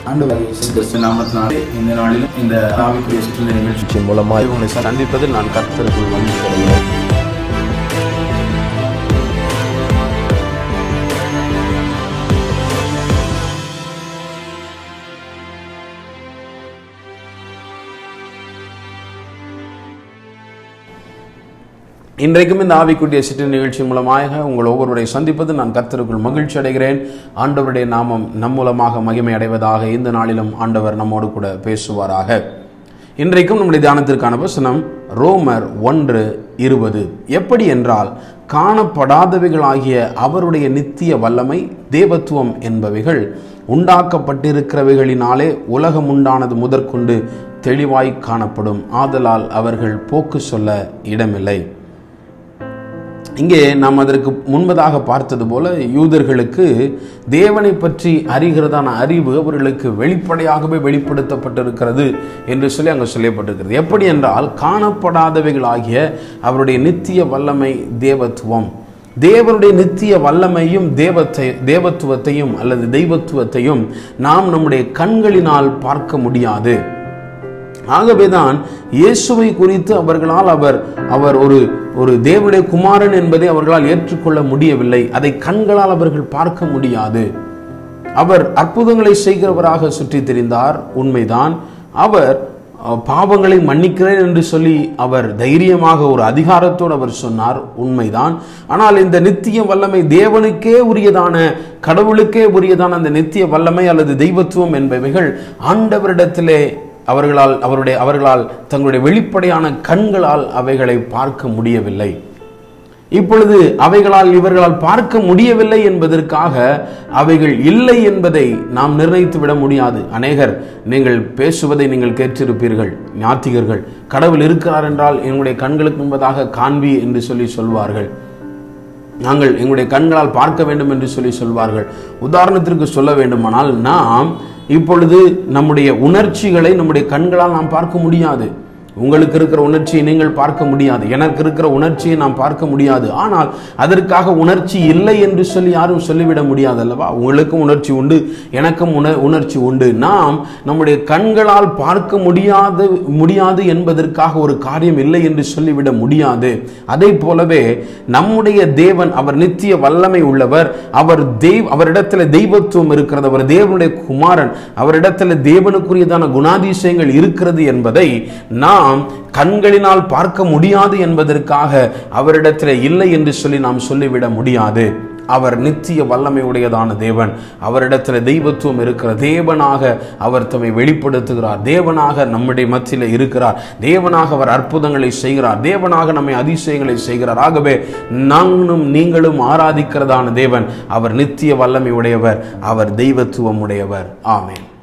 ஆண்டவர் இயேசு கிறிஸ்து நாமத்தினாலே இந்த நாளிலும் இந்த ஆவிக்குரிய சுற்றுலா நிகழ்ச்சி நிகழ்ச்சி மூலமாக உங்களை சந்திப்பதில் நான் கர்த்தருக்குள் மகிழ்ச்சி அடைகிறேன் இன்றைக்கும் இந்த ஆவிக்குரிய சிற்று நிகழ்ச்சி மூலமாக உங்கள் ஒவ்வொருவரை சந்திப்பது நான் கர்த்தருக்குள் மகிழ்ச்சி அடைகிறேன் ஆண்டவருடைய நாமம் நம் மூலமாக மகிமை அடைவதாக இந்த நாளிலும் ஆண்டவர் நம்மோடு கூட பேசுவாராக இன்றைக்கும் நம்முடைய தியானத்திற்கான வசனம் ரோமர் ஒன்று இருபது எப்படி என்றால் காணப்படாதவைகளாகிய அவருடைய நித்திய வல்லமை தேவத்துவம் என்பவைகள் உண்டாக்கப்பட்டிருக்கிறவைகளினாலே உலகம் உண்டானது முதற்கொண்டு தெளிவாய் காணப்படும் ஆதலால் அவர்கள் போக்கு சொல்ல இடமில்லை இங்கே நாம் அதற்கு முன்பதாக பார்த்தது போல யூதர்களுக்கு தேவனை பற்றி அறிகிறதான அறிவு அவர்களுக்கு வெளிப்படையாகவே வெளிப்படுத்தப்பட்டிருக்கிறது என்று சொல்லி அங்கே சொல்லப்பட்டிருக்கிறது எப்படி என்றால் காணப்படாதவைகளாகிய அவருடைய நித்திய வல்லமை தேவத்துவம் தேவனுடைய நித்திய வல்லமையும் தேவத்தை தேவத்துவத்தையும் அல்லது தெய்வத்துவத்தையும் நாம் நம்முடைய கண்களினால் பார்க்க முடியாது ஆகவேதான் இயேசுவை குறித்து அவர்களால் அவர் அவர் ஒரு ஒரு தேவனுடைய குமாரன் என்பதை அவர்களால் ஏற்றுக்கொள்ள முடியவில்லை அதை கண்களால் அவர்கள் பார்க்க முடியாது அவர் அற்புதங்களை செய்கிறவராக சுற்றி திரிந்தார் உண்மைதான் அவர் அஹ், பாவங்களை மன்னிக்கிறேன் என்று சொல்லி அவர் தைரியமாக ஒரு அதிகாரத்தோடு அவர் சொன்னார் உண்மைதான் ஆனால் இந்த நித்திய வல்லமை தேவனுக்கே உரியதான கடவுளுக்கே உரியதான அந்த நித்திய வல்லமை அல்லது தெய்வத்துவம் என்பவைகள் ஆண்டவரிடத்திலே அவர்களால் அவருடைய அவர்களால் தங்களுடைய வெளிப்படையான கண்களால் அவைகளை பார்க்க முடியவில்லை இப்பொழுது அவைகளால் இவர்களால் பார்க்க முடியவில்லை என்பதற்காக அவைகள் இல்லை என்பதை நாம் நிர்ணயித்து விட முடியாது அநேகர் நீங்கள் பேசுவதை நீங்கள் கேட்டிருப்பீர்கள் ஞாத்திகர்கள் கடவுள் இருக்கிறார் என்றால் எங்களுடைய கண்களுக்கு முன்பதாக காண்பி என்று சொல்லி சொல்வார்கள் நாங்கள் எங்களுடைய கண்களால் பார்க்க வேண்டும் என்று சொல்லி சொல்வார்கள் உதாரணத்திற்கு சொல்ல வேண்டுமானால் நாம் இப்பொழுது நம்முடைய உணர்ச்சிகளை நம்முடைய கண்களால் நாம் பார்க்க முடியாது உங்களுக்கு இருக்கிற உணர்ச்சியை நீங்கள் பார்க்க முடியாது எனக்கு இருக்கிற உணர்ச்சியை நாம் பார்க்க முடியாது ஆனால் அதற்காக உணர்ச்சி இல்லை என்று சொல்லி யாரும் சொல்லிவிட முடியாது அல்லவா உங்களுக்கும் உணர்ச்சி உண்டு எனக்கும் உண உணர்ச்சி உண்டு நாம் நம்முடைய கண்களால் பார்க்க முடியாது முடியாது என்பதற்காக ஒரு காரியம் இல்லை என்று சொல்லிவிட முடியாது அதை போலவே நம்முடைய தேவன் அவர் நித்திய வல்லமை உள்ளவர் அவர் தெய்வ அவரிடத்தில் தெய்வத்துவம் இருக்கிறது அவர் தேவனுடைய குமாரன் அவரிடத்தில் தேவனுக்குரியதான குணாதிசயங்கள் இருக்கிறது என்பதை நாம் கண்களினால் பார்க்க முடியாது என்பதற்காக அவரிடத்தில் இல்லை என்று சொல்லி நாம் சொல்லிவிட முடியாது அவர் நித்திய வல்லமை உடையதான தேவன் அவரிடத்தில் தெய்வத்துவம் இருக்கிற தேவனாக அவர் தம்மை வெளிப்படுத்துகிறார் தேவனாக நம்முடைய மத்தியில் இருக்கிறார் தேவனாக அவர் அற்புதங்களை செய்கிறார் தேவனாக நம்மை அதிசயங்களை செய்கிறார் ஆகவே நானும் நீங்களும் ஆராதிக்கிறதான தேவன் அவர் நித்திய வல்லமை உடையவர் அவர் தெய்வத்துவம் உடையவர் ஆமென்